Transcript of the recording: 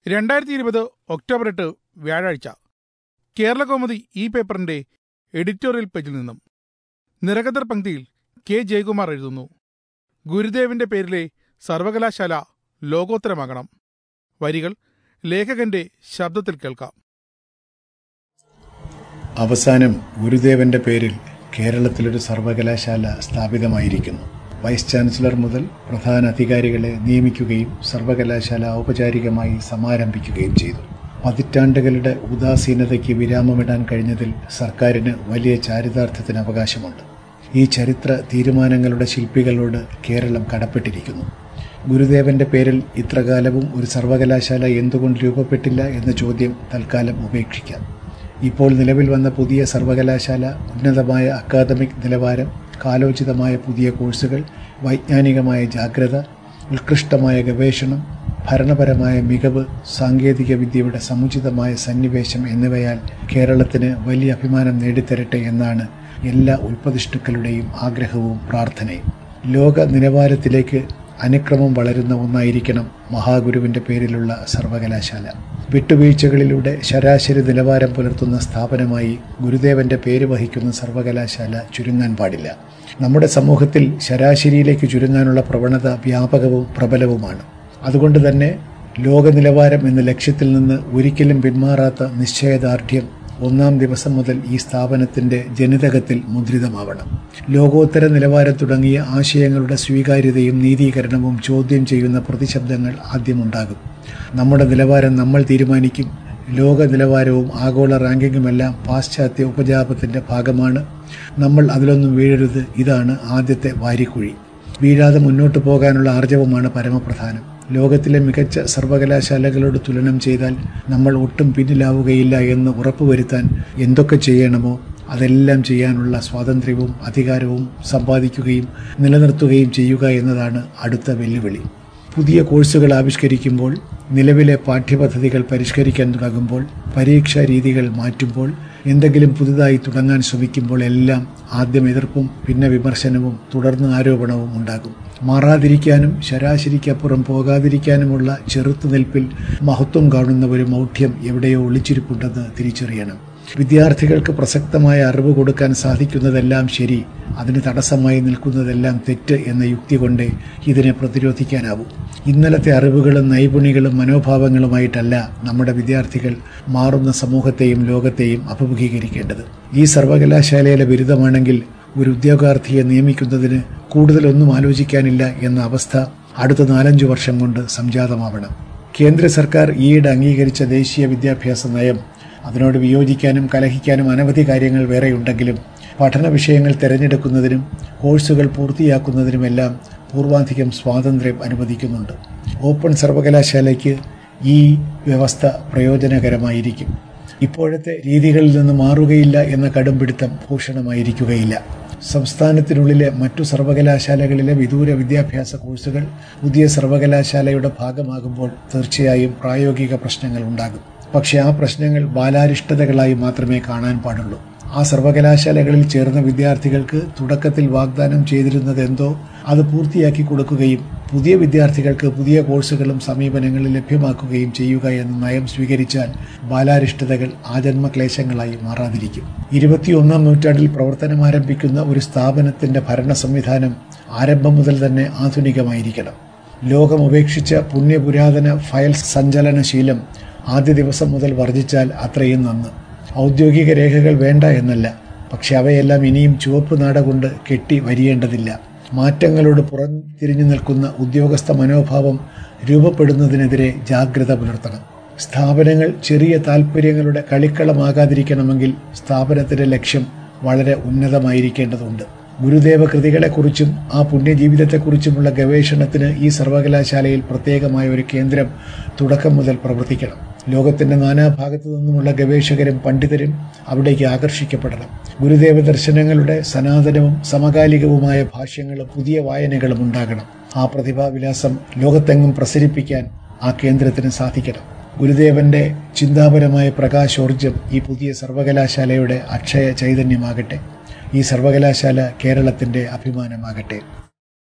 രണ്ടായിരത്തി ഇരുപത് ഒക്ടോബർ എട്ട് വ്യാഴാഴ്ച കേരള കൗമുദി ഈ പേപ്പറിന്റെ എഡിറ്റോറിയൽ പേജിൽ നിന്നും നിരകതർ പങ്ക്തിയിൽ കെ ജയകുമാർ എഴുതുന്നു ഗുരുദേവന്റെ പേരിലെ സർവകലാശാല ലോകോത്തരമാകണം വരികൾ ലേഖകന്റെ ശബ്ദത്തിൽ കേൾക്കാം അവസാനം ഗുരുദേവന്റെ പേരിൽ കേരളത്തിലൊരു സർവകലാശാല സ്ഥാപിതമായിരിക്കുന്നു വൈസ് ചാൻസലർ മുതൽ പ്രധാന അധികാരികളെ നിയമിക്കുകയും സർവകലാശാല ഔപചാരികമായി സമാരംഭിക്കുകയും ചെയ്തു പതിറ്റാണ്ടുകളുടെ ഉദാസീനതയ്ക്ക് വിരാമമിടാൻ കഴിഞ്ഞതിൽ സർക്കാരിന് വലിയ ചാരിതാർത്ഥത്തിന് അവകാശമുണ്ട് ഈ ചരിത്ര തീരുമാനങ്ങളുടെ ശില്പികളോട് കേരളം കടപ്പെട്ടിരിക്കുന്നു ഗുരുദേവന്റെ പേരിൽ ഇത്രകാലവും ഒരു സർവകലാശാല എന്തുകൊണ്ട് രൂപപ്പെട്ടില്ല എന്ന ചോദ്യം തൽക്കാലം ഉപേക്ഷിക്കാം ഇപ്പോൾ നിലവിൽ വന്ന പുതിയ സർവകലാശാല ഉന്നതമായ അക്കാദമിക് നിലവാരം കാലോചിതമായ പുതിയ കോഴ്സുകൾ വൈജ്ഞാനികമായ ജാഗ്രത ഉത്കൃഷ്ടമായ ഗവേഷണം ഭരണപരമായ മികവ് സാങ്കേതിക വിദ്യയുടെ സമുചിതമായ സന്നിവേശം എന്നിവയാൽ കേരളത്തിന് വലിയ അഭിമാനം നേടിത്തരട്ടെ എന്നാണ് എല്ലാ ഉൽപ്പതിഷ്ണുക്കളുടെയും ആഗ്രഹവും പ്രാർത്ഥനയും ലോക നിലവാരത്തിലേക്ക് അനുക്രമം വളരുന്ന ഒന്നായിരിക്കണം മഹാഗുരുവിന്റെ പേരിലുള്ള സർവകലാശാല വിട്ടുവീഴ്ചകളിലൂടെ ശരാശരി നിലവാരം പുലർത്തുന്ന സ്ഥാപനമായി ഗുരുദേവന്റെ പേര് വഹിക്കുന്ന സർവകലാശാല ചുരുങ്ങാൻ പാടില്ല നമ്മുടെ സമൂഹത്തിൽ ശരാശരിയിലേക്ക് ചുരുങ്ങാനുള്ള പ്രവണത വ്യാപകവും പ്രബലവുമാണ് അതുകൊണ്ട് തന്നെ ലോക നിലവാരം എന്ന ലക്ഷ്യത്തിൽ നിന്ന് ഒരിക്കലും പിന്മാറാത്ത നിശ്ചയദാർഢ്യം ഒന്നാം ദിവസം മുതൽ ഈ സ്ഥാപനത്തിന്റെ ജനിതകത്തിൽ മുദ്രിതമാവണം ലോകോത്തര നിലവാരം തുടങ്ങിയ ആശയങ്ങളുടെ സ്വീകാര്യതയും നീതീകരണവും ചോദ്യം ചെയ്യുന്ന പ്രതിശബ്ദങ്ങൾ ആദ്യമുണ്ടാകും നമ്മുടെ നിലവാരം നമ്മൾ തീരുമാനിക്കും ലോക നിലവാരവും ആഗോള റാങ്കിങ്ങുമെല്ലാം പാശ്ചാത്യ ഉപജാപത്തിന്റെ ഭാഗമാണ് നമ്മൾ അതിലൊന്നും വീഴരുത് ഇതാണ് ആദ്യത്തെ വാരിക്കുഴി വീഴാതെ മുന്നോട്ട് പോകാനുള്ള ആർജവമാണ് പരമപ്രധാനം ലോകത്തിലെ മികച്ച സർവകലാശാലകളോട് തുലനം ചെയ്താൽ നമ്മൾ ഒട്ടും പിന്നിലാവുകയില്ല എന്ന് ഉറപ്പുവരുത്താൻ എന്തൊക്കെ ചെയ്യണമോ അതെല്ലാം ചെയ്യാനുള്ള സ്വാതന്ത്ര്യവും അധികാരവും സമ്പാദിക്കുകയും നിലനിർത്തുകയും ചെയ്യുക എന്നതാണ് അടുത്ത വെല്ലുവിളി പുതിയ കോഴ്സുകൾ ആവിഷ്കരിക്കുമ്പോൾ നിലവിലെ പാഠ്യപദ്ധതികൾ പരിഷ്കരിക്കാൻ തുടങ്ങുമ്പോൾ പരീക്ഷാ രീതികൾ മാറ്റുമ്പോൾ എന്തെങ്കിലും പുതുതായി തുടങ്ങാൻ ശ്രമിക്കുമ്പോൾ എല്ലാം ആദ്യം എതിർപ്പും പിന്നെ വിമർശനവും തുടർന്ന് ആരോപണവും ഉണ്ടാകും മാറാതിരിക്കാനും ശരാശരിക്കപ്പുറം പോകാതിരിക്കാനുമുള്ള ചെറുത്തുനിൽപ്പിൽ മഹത്വം കാണുന്ന ഒരു മൗഢ്യം എവിടെയോ ഒളിച്ചിരിപ്പുണ്ടെന്ന് തിരിച്ചറിയണം വിദ്യാർത്ഥികൾക്ക് പ്രസക്തമായ അറിവ് കൊടുക്കാൻ സാധിക്കുന്നതെല്ലാം ശരി അതിന് തടസ്സമായി നിൽക്കുന്നതെല്ലാം തെറ്റ് എന്ന യുക്തി കൊണ്ടേ ഇതിനെ പ്രതിരോധിക്കാനാവൂ ഇന്നലത്തെ അറിവുകളും നൈപുണികളും മനോഭാവങ്ങളുമായിട്ടല്ല നമ്മുടെ വിദ്യാർത്ഥികൾ മാറുന്ന സമൂഹത്തെയും ലോകത്തെയും അഭിമുഖീകരിക്കേണ്ടത് ഈ സർവകലാശാലയിലെ ബിരുദമാണെങ്കിൽ ഒരു ഉദ്യോഗാർത്ഥിയെ നിയമിക്കുന്നതിന് കൂടുതലൊന്നും ആലോചിക്കാനില്ല എന്ന അവസ്ഥ അടുത്ത നാലഞ്ചു വർഷം കൊണ്ട് സംജാതമാവണം കേന്ദ്ര സർക്കാർ ഈയിടെ അംഗീകരിച്ച ദേശീയ വിദ്യാഭ്യാസ നയം അതിനോട് വിയോജിക്കാനും കലഹിക്കാനും അനവധി കാര്യങ്ങൾ വേറെയുണ്ടെങ്കിലും പഠന വിഷയങ്ങൾ തിരഞ്ഞെടുക്കുന്നതിനും കോഴ്സുകൾ പൂർത്തിയാക്കുന്നതിനുമെല്ലാം പൂർവാധികം സ്വാതന്ത്ര്യം അനുവദിക്കുന്നുണ്ട് ഓപ്പൺ സർവകലാശാലയ്ക്ക് ഈ വ്യവസ്ഥ പ്രയോജനകരമായിരിക്കും ഇപ്പോഴത്തെ രീതികളിൽ നിന്ന് മാറുകയില്ല എന്ന കടുംപിടുത്തം ഭൂഷണമായിരിക്കുകയില്ല സംസ്ഥാനത്തിനുള്ളിലെ മറ്റു സർവകലാശാലകളിലെ വിദൂര വിദ്യാഭ്യാസ കോഴ്സുകൾ പുതിയ സർവകലാശാലയുടെ ഭാഗമാകുമ്പോൾ തീർച്ചയായും പ്രായോഗിക പ്രശ്നങ്ങൾ ഉണ്ടാകും പക്ഷേ ആ പ്രശ്നങ്ങൾ ബാലാരിഷ്ടതകളായി മാത്രമേ കാണാൻ പാടുള്ളൂ ആ സർവകലാശാലകളിൽ ചേർന്ന വിദ്യാർത്ഥികൾക്ക് തുടക്കത്തിൽ വാഗ്ദാനം ചെയ്തിരുന്നത് എന്തോ അത് പൂർത്തിയാക്കി കൊടുക്കുകയും പുതിയ വിദ്യാർത്ഥികൾക്ക് പുതിയ കോഴ്സുകളും സമീപനങ്ങളും ലഭ്യമാക്കുകയും ചെയ്യുക എന്ന നയം സ്വീകരിച്ചാൽ ബാലാരിഷ്ടതകൾ ആജന്മക്ലേശങ്ങളായി മാറാതിരിക്കും ഇരുപത്തിയൊന്നാം നൂറ്റാണ്ടിൽ പ്രവർത്തനം ആരംഭിക്കുന്ന ഒരു സ്ഥാപനത്തിന്റെ ഭരണ സംവിധാനം ആരംഭം മുതൽ തന്നെ ആധുനികമായിരിക്കണം ലോകം ഉപേക്ഷിച്ച പുണ്യപുരാതന ഫയൽ സഞ്ചലനശീലം ആദ്യ ദിവസം മുതൽ വർജിച്ചാൽ അത്രയും നന്ന് ഔദ്യോഗിക രേഖകൾ വേണ്ട എന്നല്ല പക്ഷെ അവയെല്ലാം ഇനിയും ചുവപ്പ് നാട കൊണ്ട് കെട്ടി വരിയേണ്ടതില്ല മാറ്റങ്ങളോട് പുറംതിരിഞ്ഞു നിൽക്കുന്ന ഉദ്യോഗസ്ഥ മനോഭാവം രൂപപ്പെടുന്നതിനെതിരെ ജാഗ്രത പുലർത്തണം സ്ഥാപനങ്ങൾ ചെറിയ താൽപ്പര്യങ്ങളുടെ കളിക്കളമാകാതിരിക്കണമെങ്കിൽ സ്ഥാപനത്തിന്റെ ലക്ഷ്യം വളരെ ഉന്നതമായിരിക്കേണ്ടതുണ്ട് ഗുരുദേവ കൃതികളെക്കുറിച്ചും ആ പുണ്യജീവിതത്തെക്കുറിച്ചുമുള്ള ഗവേഷണത്തിന് ഈ സർവകലാശാലയിൽ പ്രത്യേകമായ ഒരു കേന്ദ്രം തുടക്കം മുതൽ പ്രവർത്തിക്കണം ലോകത്തിന്റെ നാനാഭാഗത്തു നിന്നുമുള്ള ഗവേഷകരും പണ്ഡിതരും അവിടേക്ക് ആകർഷിക്കപ്പെടണം ഗുരുദേവ ദർശനങ്ങളുടെ സനാതനവും സമകാലികവുമായ ഭാഷ്യങ്ങളും പുതിയ വായനകളും ഉണ്ടാകണം ആ പ്രതിഭാവിലാസം ലോകത്തെങ്ങും പ്രസരിപ്പിക്കാൻ ആ കേന്ദ്രത്തിന് സാധിക്കണം ഗുരുദേവന്റെ ചിന്താപരമായ പ്രകാശോർജം ഈ പുതിയ സർവകലാശാലയുടെ അക്ഷയ ചൈതന്യമാകട്ടെ ഈ സർവകലാശാല കേരളത്തിന്റെ അഭിമാനമാകട്ടെ